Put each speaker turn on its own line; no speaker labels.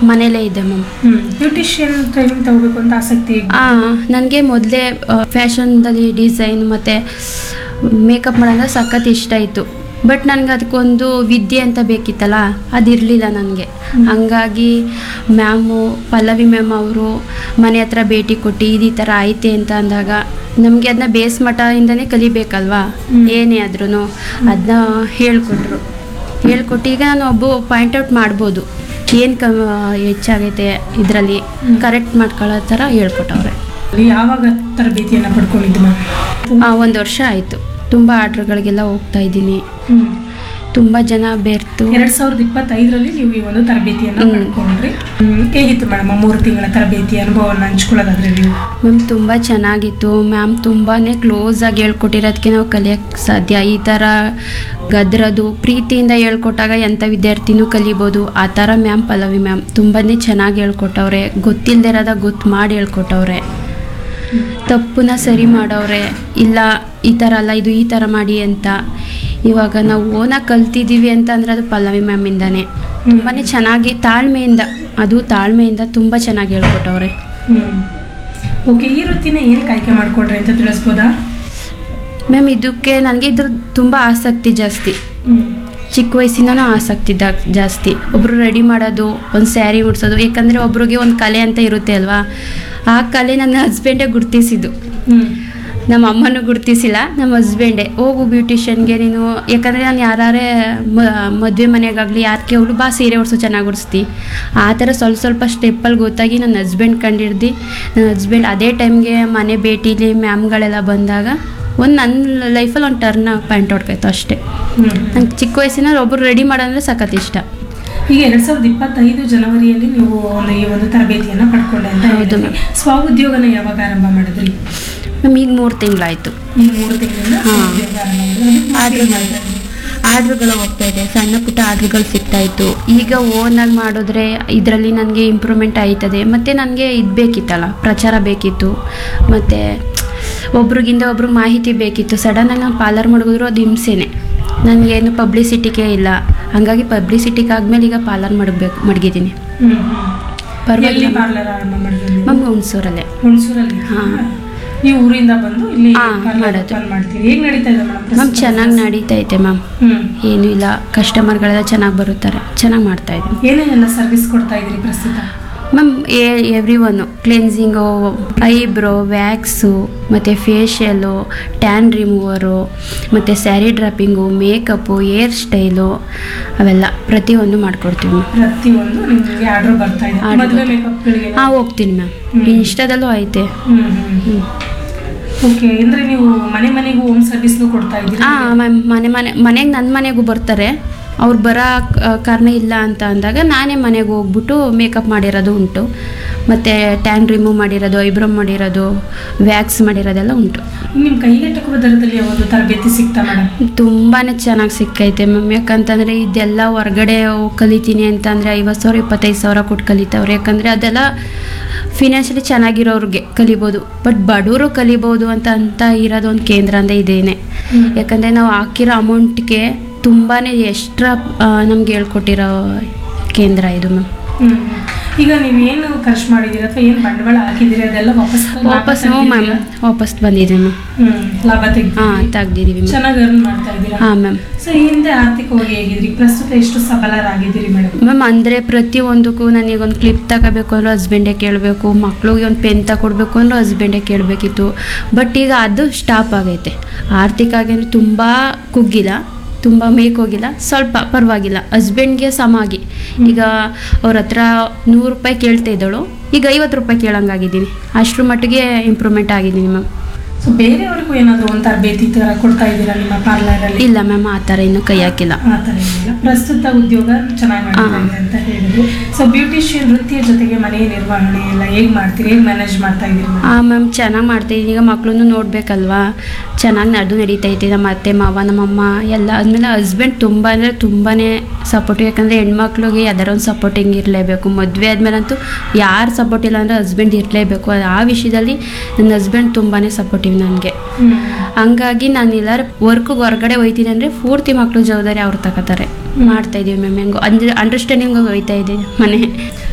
ಮನೇಲೇ ಇದ್ದೆ ಮ್ಯಾಮ್
ಹ್ಮ್ beautician training ತಗೋಬೇಕು ಅಂತ ಆಸಕ್ತಿ
ನನಗೆ ಮೊದಲೇ ಫ್ಯಾಷನ್ದಲ್ಲಿ ಡಿಸೈನ್ ಮತ್ತು ಮೇಕಪ್ ಮಾಡೋದ್ರೆ ಸಖತ್ ಇಷ್ಟ ಇತ್ತು ಬಟ್ ನನಗೆ ಅದಕ್ಕೊಂದು ವಿದ್ಯೆ ಅಂತ ಬೇಕಿತ್ತಲ್ಲ ಅದಿರಲಿಲ್ಲ ನನಗೆ ಹಂಗಾಗಿ ಮ್ಯಾಮು ಪಲ್ಲವಿ ಮ್ಯಾಮ್ ಅವರು ಮನೆ ಹತ್ರ ಭೇಟಿ ಕೊಟ್ಟು ಇದು ಈ ಥರ ಐತೆ ಅಂತ ಅಂದಾಗ ನಮಗೆ ಅದನ್ನ ಬೇಸ್ ಮಠದಿಂದನೇ ಕಲಿಬೇಕಲ್ವಾ
ಹ್ಮ್.
ಏನೇ ಆದ್ರೂ ಅದನ್ನ ಹೇಳ್ಕೊಟ್ರು ಹೇಳ್ಕೊಟ್ಟು ಈಗ ನಾನು ಒಬ್ಬ ಪಾಯಿಂಟ್ ಔಟ್ ಮಾಡ್ಬೋದು ಏನು ಕ ಹೆಚ್ಚಾಗೈತೆ ಇದರಲ್ಲಿ
ಹ್ಮ್.
ಕರೆಕ್ಟ್ ಮಾಡ್ಕೊಳ್ಳೋ ಥರ ಹೇಳ್ಕೊಟ್ಟವ್ರೆ
ಅಲ್ಲಿ ಯಾವಾಗ ತರಬೇತಿಯನ್ನ ಪಡ್ಕೊಂಡಿದ್ದು ಮ್ಯಾಮ್
ಒಂದು ವರ್ಷ ಆಯಿತು ತುಂಬ ಆರ್ಡ್ರ್ಗಳಿಗೆಲ್ಲ ಹೋಗ್ತಾ ಇದ್ದೀನಿ
ಹ್ಮ್
ತುಂಬ ಜನ ಬೆರ್ತು
ಎರಡ್ ಸಾವಿರದ ಇಪ್ಪತ್ತೈದರಲ್ಲಿ ನೀವು ಈ ಒಂದು ತರಬೇತಿಯನ್ನ
ಹ್ಮ್.
ಪಡ್ಕೊಂಡ್ರಿ ಹ್ಮ್. ಹೇಗಿತ್ತು ಮೇಡಮ್ ಮೂರು ತಿಂಗಳ ತರಬೇತಿ ಅನುಭವನ ಹಂಚ್ಕೊಳ್ಳೋದಾದ್ರೆ ನೀವು
ಮ್ಯಾಮ್ ತುಂಬ ಚೆನ್ನಾಗಿತ್ತು ಮ್ಯಾಮ್ ತುಂಬಾ ಕ್ಲೋಸ್ ಆಗಿ ಹೇಳ್ಕೊಟ್ಟಿರೋದಕ್ಕೆ ನಾವು ಕಲಿಯೋಕ್ಕೆ ಸಾಧ್ಯ ಈ ಥರ ಗದ್ರದು ಪ್ರೀತಿಯಿಂದ ಹೇಳ್ಕೊಟ್ಟಾಗ ಎಂಥ ವಿದ್ಯಾರ್ಥಿನೂ ಕಲಿಬೋದು ಆ ಥರ ಮ್ಯಾಮ್ ಪಲ್ಲವಿ ಮ್ಯಾಮ್ ತುಂಬಾ ಚೆನ್ನಾಗಿ ಹೇಳ್ಕೊಟ್ಟವ್ರೆ ಗೊತ್ತಿಲ್ಲದೆ ಇರೋದ ಗೊತ್ತು ಮಾಡಿ ಹೇಳ್ಕೊಟ್ಟವ್ರೆ ತಪ್ಪನ್ನ ಸರಿ ಮಾಡವ್ರೆ ಇಲ್ಲ ಈ ಥರ ಅಲ್ಲ ಇದು ಈ ಥರ ಮಾಡಿ ಅಂತ ಇವಾಗ ನಾವು ಓನಾಗಿ ಕಲ್ತಿದ್ದೀವಿ ಅಂತ ಅಂದರೆ ಅದು ಪಲ್ಲವಿ ಮ್ಯಾಮಿಂದಾನೆ ತುಂಬಾ ಚೆನ್ನಾಗಿ ತಾಳ್ಮೆಯಿಂದ ಅದು ತಾಳ್ಮೆಯಿಂದ ತುಂಬ ಚೆನ್ನಾಗಿ ಹೇಳ್ಕೊಟ್ಟವ್ರೆ
ಹ್ಮ್ ಓಕೆ ಈ ವೃತ್ತಿನ ಏನಕ್ಕೆ ಆಯ್ಕೆ ಮಾಡ್ಕೊಂಡ್ರಿ ಅಂತ ತಿಳಿಸ್ಬೋದಾ
ಮ್ಯಾಮ್ ಇದಕ್ಕೆ ನನಗೆ ಇದ್ರ ತುಂಬ ಆಸಕ್ತಿ ಜಾಸ್ತಿ
ಹ್ಮ್
ಚಿಕ್ಕ ವಯಸ್ಸಿಂದನೂ ಆಸಕ್ತಿ ದಾ- ಜಾಸ್ತಿ ಒಬ್ಬರು ರೆಡಿ ಮಾಡೋದು ಒಂದು ಸ್ಯಾರಿ ಉಡ್ಸೋದು ಯಾಕಂದರೆ ಒಬ್ರಿಗೆ ಒಂದು ಕಲೆ ಅಂತ ಇರುತ್ತೆ ಅಲ್ವಾ ಆ ಕಲೆ ನನ್ನ ಹಸ್ಬೆಂಡೇ ಗುರ್ತಿಸಿದ್ದು
ಹ್ಮ್
ನಮ್ಮ ಅಮ್ಮನೂ ಗುರ್ತಿಸಿಲ್ಲ ನಮ್ಮ ಹಸ್ಬೆಂಡೇ ಹೋಗು ಬ್ಯೂಟಿಷಿಯನ್ಗೆ ನೀನು ಯಾಕಂದರೆ ನಾನು ಯಾರೇ ಮದುವೆ ಮನೆಗಾಗಲಿ ಯಾರಿಗೆ ಹೋಗ್ಲು ಬಾ ಸೀರೆ ಉಡ್ಸು ಚೆನ್ನಾಗಿ ಉಡಿಸ್ತಿ ಆ ಥರ ಸ್ವಲ್ಪ ಸ್ವಲ್ಪ ಸ್ಟೆಪ್ಪಲ್ಲಿ ಗೊತ್ತಾಗಿ ನನ್ನ ಹಸ್ಬೆಂಡ್ ಕಂಡಿಡ್ದು ನನ್ನ ಹಸ್ಬೆಂಡ್ ಅದೇ ಟೈಮ್ಗೆ ಮನೆ ಭೇಟಿಲಿ ಮ್ಯಾಮ್ಗಳೆಲ್ಲ ಬಂದಾಗ ಒಂದು ನನ್ನ ಲೈಫಲ್ಲಿ ಒಂದು ಟರ್ನ್ ಪಾಯಿಂಟ್ ಹೊಡ್ಕಾಯ್ತು ಅಷ್ಟೇ
ಹ್ಮ್
ನಂಗೆ ಚಿಕ್ಕ ವಯಸ್ಸಿನ ಒಬ್ಬರು ರೆಡಿ ಮಾಡೋದಂದ್ರೆ ಸಖತ್ ಇಷ್ಟ
ಈಗ ಎರಡ್ ಸಾವಿರದ ಇಪ್ಪತ್ತೈದು ಜನವರಿಯಲ್ಲಿ ನೀವು ಒಂದು ಈ ಒಂದು ತರಬೇತಿಯನ್ನ ಪಡ್ಕೊಂಡೆ ಅಂತ
ಹೌದು
ಹೇಳಿದ್ರಿ ಸ್ವ ಉದ್ಯೋಗನ ಯಾವಾಗ ಆರಂಭ ಮಾಡಿದ್ರಿ
ಮ್ಯಾಮ್ ಈಗ ಮೂರು ತಿಂಗಳಾಯಿತು
ಈ ಮೂರು ತಿಂಗಳಿಂದ
ಹಾ.
ಉದ್ಯೋಗ ಆರಂಭ ಮಾಡಿದ್ರಿ. ಅದಕ್ಕೆ
ಆರ್ಡ್ರ್
ಮಾಡ್ತಾ ಇದ್ರಿ.
ಆರ್ಡ್ರ್ಗಳು ಹೋಗ್ತಾ ಇದೆ ಸಣ್ಣ ಪುಟ್ಟ ಆರ್ಡ್ರ್ಗಳು ಸಿಗ್ತಾ ಇತ್ತು ಈಗ ಓನಾಗಿ ಮಾಡಿದ್ರೆ ಇದರಲ್ಲಿ ನನಗೆ ಇಂಪ್ರೂವ್ಮೆಂಟ್ ಆಯ್ತದೆ ಮತ್ತು ನನಗೆ ಇದು ಬೇಕಿತ್ತಲ್ಲ ಪ್ರಚಾರ ಬೇಕಿತ್ತು ಮತ್ತು ಒಬ್ರಿಗಿಂದ ಒಬ್ರಿಗೆ ಮಾಹಿತಿ ಬೇಕಿತ್ತು ಸಡನ್ನಾಗಿ ನಾನು ಪಾರ್ಲರ್ ಮಾಡಿದ್ರು ಅದು ಹಿಂಸೆನೆ ನನಗೇನು ಪಬ್ಲಿಸಿಟಿಗೆ ಇಲ್ಲ ಹಾಗಾಗಿ ಪಬ್ಲಿಸಿಟಿಗೆ ಆದಮೇಲೆ ಈಗ ಪಾರ್ಲರ್ ಮಾಡಬೇಕು ಮಡಗಿದ್ದೀನಿ
ಹ್ಮ್ ಹ್ಮ್. ಎಲ್ಲಿ
ಪರವಾಗಿಲ್ಲ
ಪಾರ್ಲರ್ ಆರಂಭ ಮಾಡಿದ್ರಿ ನೀವು?
ಮ್ಯಾಮ್ ಹುಣಸೂರಲ್ಲೇ
ಹುಣಸೂರಲ್ಲಿ
ಹಾ.
ನೀವು ಊರಿಂದ ಬಂದು ಇಲ್ಲಿ
ಹಾ,
ಪಾರ್ಲರ್
ಮಾಡೋದು.
ಓಪನ್ ಮಾಡ್ತೀರಿ ಹೇಗ್ ನಡೀತಾ ಇದೆ ಮೇಡಮ್
ಮ್ಯಾಮ್ ಚೆನ್ನಾಗಿ ನಡೀತಾ ಐತೆ ಮ್ಯಾಮ್
ಹ್ಮ್
ಏನೂ ಇಲ್ಲ ಕಸ್ಟಮರ್ಗಳೆಲ್ಲ ಚೆನ್ನಾಗಿ ಬರುತ್ತಾರೆ ಚೆನ್ನಾಗಿ ಮಾಡ್ತಾ ಇದ್ದೀನಿ
ಏನೇನೆಲ್ಲ ಸರ್ವಿಸ್ ಕೊಡ್ತಾ ಇದ್ದೀರಿ ಪ್ರಸ್ತುತ
ma'am every one cleansing eyebrow wax ಮತ್ತು ಫೇಶಿಯಲು ಟ್ಯಾನ್ ರಿಮೂವರು ಮತ್ತು sari draping makeup hair style ಅವೆಲ್ಲ ಪ್ರತಿಯೊಂದು ಮಾಡಿಕೊಡ್ತೀವಿ ಮ್ಯಾಮ್
ಪ್ರತಿಯೊಂದು ನಿಮಗೆ ಆರ್ಡರ್ ಬರ್ತಾ ಇದೆ
Order
ಮದುವೆ
ಬರ್ತಾ-
ಮೇಕಪ್ಗಳಿಗೆ
ಹಾಂ ಹೋಗ್ತೀನಿ ಮ್ಯಾಮ್
ಹ್ಮ್.
ಇನ್ಸ್ಟಾದಲ್ಲೂ ಐತೆ
ಹ್ಮ್ ಹ್ಮ್
ಹ್ಞೂ
ಓಕೆ ಅಂದ್ರೆ ನೀವು ಮನೆ ಮನೆಗೂ ಹೋಮ್ ಸರ್ವಿಸ್ನು ಕೊಡ್ತಾ ಇದ್ದೀರಿ
ಹಾಂ ಮ್ಯಾಮ್ ಮನೆ ಮನೆ ಮನೆಗೆ ನನ್ನ ಮನೆಗೂ ಬರ್ತಾರೆ ಅವ್ರು ಬರೋ ಕ- ಕಾರಣ ಇಲ್ಲ ಅಂತ ಅಂದಾಗ ನಾನೇ ಮನೆಗೆ ಹೋಗ್ಬಿಟ್ಟು ಮೇಕಪ್ ಮಾಡಿರೋದು ಉಂಟು ಮತ್ತು ಟ್ಯಾನ್ ರಿಮೂವ್ ಮಾಡಿರೋದು ಐಬ್ರೋ ಮಾಡಿರೋದು ವ್ಯಾಕ್ಸ್ ಮಾಡಿರೋದೆಲ್ಲ ಉಂಟು
ನಿಮ್ ಕೈಗೆಟಕುವ ದರದಲ್ಲಿ ಒಂದು ತರಬೇತಿ ಸಿಗ್ತಾ ಮೇಡಮ್
ತುಂಬಾ ಚೆನ್ನಾಗಿ ಸಿಕ್ಕೈತೆ ಮ್ಯಾಮ್ ಯಾಕಂತಂದರೆ ಇದೆಲ್ಲ ಹೊರ್ಗಡೆ ಹೋಗ್ ಕಲಿತೀನಿ ಅಂತಂದರೆ ಐವತ್ತು ಸಾವಿರ ಇಪ್ಪತ್ತೈದು ಸಾವಿರ ಕೊಟ್ಟು ಕಲಿತವ್ರೆ ಯಾಕಂದರೆ ಅದೆಲ್ಲ ಫಿನಾನ್ಷಿಯಲಿ ಚೆನ್ನಾಗಿರೋರಿಗೆ ಕಲಿಬೋದು ಬಟ್ ಬಡವರು ಕಲಿಬೋದು ಅಂತ ಅಂತ ಇರೋದು ಒಂದು ಕೇಂದ್ರ ಅಂದರೆ ಇದೇನೆ
ಹ್ಮ್.
ಯಾಕಂದರೆ ನಾವು ಹಾಕಿರೋ ಅಮೌಂಟ್ಗೆ ತುಂಬಾ ಎಕ್ಸ್ಟ್ರಾ ನಮ್ಗೆ ಹೇಳ್ಕೊಟ್ಟಿರೋ ಕೇಂದ್ರ ಇದು ಮ್ಯಾಮ್
ಹ್ಮ್ ಈಗ ನೀವು ಏನು ಖರ್ಚು ಮಾಡಿದ್ದೀರಿ ಅಥವಾ ಏನು ಬಂಡವಾಳ ಹಾಕಿದ್ದೀರಿ ಅದೆಲ್ಲ ವಾಪಸ್ ಲಾಭ
ವಾಪಸ್ ಹ್ಞೂ ಮ್ಯಾಮ್
ತೆಗ್ದಿದ್ದೀರಾ?
ವಾಪಸ್ ಬಂದಿದೆ ಮ್ಯಾಮ್
ಹ್ಮ್ ಲಾಭ ತೆಗ್ದು
ಹಾಂ ತೆಗ್ದಿದ್ದೀವಿ ಮ್ಯಾಮ್
ಚೆನ್ನಾಗಿ ಅರ್ನ್ ಮಾಡ್ತಾ ಇದ್ದೀರಾ
ಹಾಂ ಮ್ಯಾಮ್
ಸೊ ಈ ಹಿಂದೆ ಆರ್ಥಿಕವಾಗಿ ಹೇಗಿದ್ರಿ ಪ್ರಸ್ತುತ ಎಷ್ಟು ಸಬಲರಾಗಿದ್ದೀರಿ ಮೇಡಮ್
ಮ್ಯಾಮ್ ಅಂದರೆ ಪ್ರತಿಯೊಂದಕ್ಕೂ ನನಗೊಂದು ಕ್ಲಿಪ್ ತಗೋಬೇಕು ಅಂದ್ರೆ ಹಸ್ಬೆಂಡೇ ಕೇಳಬೇಕು ಮಕ್ಳಿಗೆ ಒಂದು ಪೆನ್ ತಗೊಡ್ಬೇಕು ಅಂದ್ರೆ ಹಸ್ಬೆಂಡೇ ಕೇಳಬೇಕಿತ್ತು ಬಟ್ ಈಗ ಅದು ಸ್ಟಾಪ್ ಆಗೈತೆ ಆರ್ಥಿಕ ಆಗಿ ತುಂಬ ಕುಗ್ಗಿಲ್ಲ ತುಂಬ ಮೇಕೋಗಿಲ್ಲ ಸ್ವಲ್ಪ ಪರವಾಗಿಲ್ಲ ಹಸ್ಬೆಂಡ್ಗೆ ಸಮಾಗಿ ಈಗ ಅವ್ರ ಹತ್ರ ನೂರು ರೂಪಾಯಿ ಕೇಳ್ತಾ ಇದ್ದಳು ಈಗ ಐವತ್ತು ರೂಪಾಯಿ ಕೇಳಂಗಾಗಿದ್ದೀನಿ ಅಷ್ಟ್ರ ಮಟ್ಟಿಗೆ ಇಂಪ್ರೂವ್ಮೆಂಟ್ ಆಗಿದ್ದೀನಿ ಮ್ಯಾಮ್
ಸೊ ಬೇರೆಯವ್ರಿಗೂ ಏನಾದರೂ ಒಂದು ತರಬೇತಿ ತರ ಕೊಡ್ತಾ ಇದ್ದೀರಾ ನಿಮ್ಮ ಪಾರ್ಲರಲ್ಲಿ
ಇಲ್ಲ ಮ್ಯಾಮ್ ಆ ಥರ ಇನ್ನೂ ಕೈ ಹಾಕಿಲ್ಲ
ಆ ಥರ ಏನಿಲ್ಲ ಪ್ರಸ್ತುತ ಉದ್ಯೋಗ ಚೆನ್ನಾಗಿ ಮಾಡ್ತಾ ಇದೆ ಅಂತ ಹೇಳಿದ್ರು ಸೊ ಬ್ಯೂಟಿಷಿಯನ್ ವೃತ್ತಿಯ ಜೊತೆಗೆ ಮನೆಯ ನಿರ್ವಹಣೆ ಎಲ್ಲ ಹೇಗ್ ಮಾಡ್ತೀರಿ ಹೇಗ್ ಮ್ಯಾನೇಜ್ ಮಾಡ್ತಾ ಇದ್ದೀರಿ madam?
ಹಾಂ ಮ್ಯಾಮ್ ಚೆನ್ನಾಗಿ ಮಾಡ್ತಾಯಿದ್ದೀನಿ ಈಗ ಮಕ್ಕಳನ್ನು ನೋಡಬೇಕಲ್ವಾ ಚೆನ್ನಾಗಿ ನಡೆದು ನಡೀತೈತೆ ನಮ್ಮ ಅತ್ತೆ ಮಾವ ನಮ್ಮಮ್ಮ ಎಲ್ಲ ಆದಮೇಲೆ ಹಸ್ಬೆಂಡ್ ತುಂಬ ಅಂದರೆ ತುಂಬಾ ಸಪೋರ್ಟಿವ್ ಯಾಕಂದರೆ ಹೆಣ್ಮಕ್ಳಿಗೆ ಯಾವ್ದಾರ ಒಂದು ಸಪೋರ್ಟಿಂಗ್ ಇರಲೇಬೇಕು ಮದುವೆ ಆದಮೇಲಂತೂ ಯಾರು ಸಪೋರ್ಟ್ ಇಲ್ಲ ಅಂದರೆ ಹಸ್ಬೆಂಡ್ ಇರಲೇಬೇಕು ಅದು ಆ ವಿಷಯದಲ್ಲಿ ನನ್ನ ಹಸ್ಬೆಂಡ್ ತುಂಬಾ ಸಪೋರ್ಟಿವ್ ನನಗೆ
ಹ್ಮ್
ಹಂಗಾಗಿ ನಾನು ಎಲ್ಲರೂ ವರ್ಕ್ಗೆ ಹೊರಗಡೆ ಹೋಯ್ತೀನಿ ಅಂದರೆ ಪೂರ್ತಿ ಮಕ್ಕಳು ಜವಾಬ್ದಾರಿ ಅವ್ರು ತಗೋತಾರೆ ಮಾಡ್ತಾಯಿದ್ದೀವಿ ಮ್ಯಾಮ್ ಹೆಂಗೋ ಅಂದ್ರೆ ಅಂಡರ್ಸ್ಟ್ಯಾಂಡಿಂಗ್ ಹೋಯ್ತಾ ಇದ್ದೀವಿ ಮನೆ